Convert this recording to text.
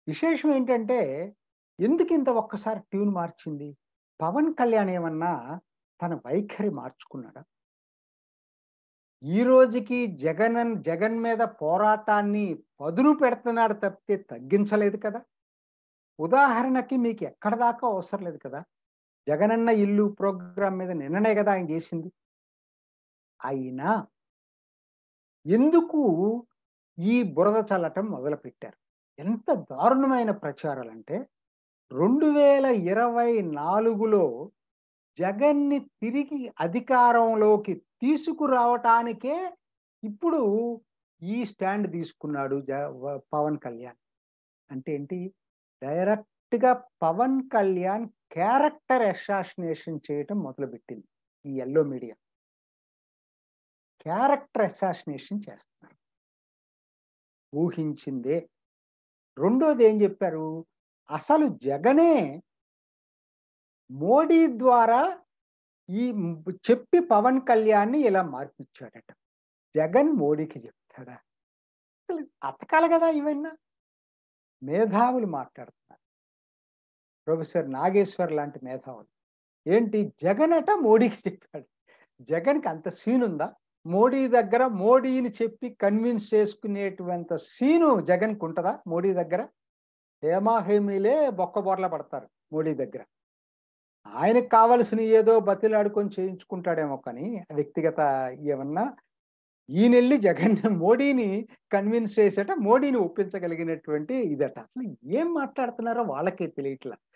విశేషం ఏంటంటే ఎందుకు ఇంత ఒక్కసారి ట్యూన్ మార్చింది పవన్ కళ్యాణ్ ఏమన్నా తన వైఖరి మార్చుకున్నాడా ఈ రోజుకి జగన్ జగన్ మీద పోరాటాన్ని పదును పెడుతున్నాడు తప్పితే తగ్గించలేదు కదా ఉదాహరణకి మీకు ఎక్కడ దాకా అవసరం లేదు కదా జగనన్న ఇల్లు ప్రోగ్రాం మీద నిన్ననే కదా ఆయన చేసింది అయినా ఎందుకు ఈ బురద చల్లటం మొదలుపెట్టారు ఎంత దారుణమైన ప్రచారాలు అంటే రెండు వేల ఇరవై నాలుగులో జగన్ని తిరిగి అధికారంలోకి తీసుకురావటానికే ఇప్పుడు ఈ స్టాండ్ తీసుకున్నాడు జ వ- పవన్ కళ్యాణ్ అంటే ఏంటి డైరెక్ట్గా పవన్ కళ్యాణ్ క్యారెక్టర్ అసాసినేషన్ చేయటం మొదలుపెట్టింది ఈ ఎల్లో మీడియా క్యారెక్టర్ అసాసినేషన్ చేస్తున్నారు ఊహించిందే రెండోది ఏం చెప్పారు అసలు జగనే మోడీ ద్వారా ఈ మ్- చెప్పి పవన్ కళ్యాణ్ని ఇలా మార్పిచ్చాడట జగన్ మోడీకి చెప్తాడా అసలు అతకాలి కదా ఇవన్నా మేధావులు మాట్లాడుతున్నారు ప్రొఫెసర్ నాగేశ్వర్ లాంటి మేధావులు ఏంటి జగన్ అట మోడీకి చెప్పాడు జగన్కి అంత సీన్ ఉందా మోడీ దగ్గర మోడీని చెప్పి కన్విన్స్ చేసుకునేటువంటి సీను జగన్కి ఉంటుందా మోడీ దగ్గర హేమా హేమీలే బొక్క బొర్ల పడతారు మోడీ దగ్గర ఆయనకు కావలసిన ఏదో బతిలాడుకొని చేయించుకుంటాడేమో కానీ వ్యక్తిగత ఏమన్నా ఈయనెళ్ళి జగన్ మోడీని కన్విన్స్ చేసేట మోడీని ఒప్పించగలిగినటువంటి ఇదట అసలు ఏం మాట్లాడుతున్నారో వాళ్ళకే తెలియట్లా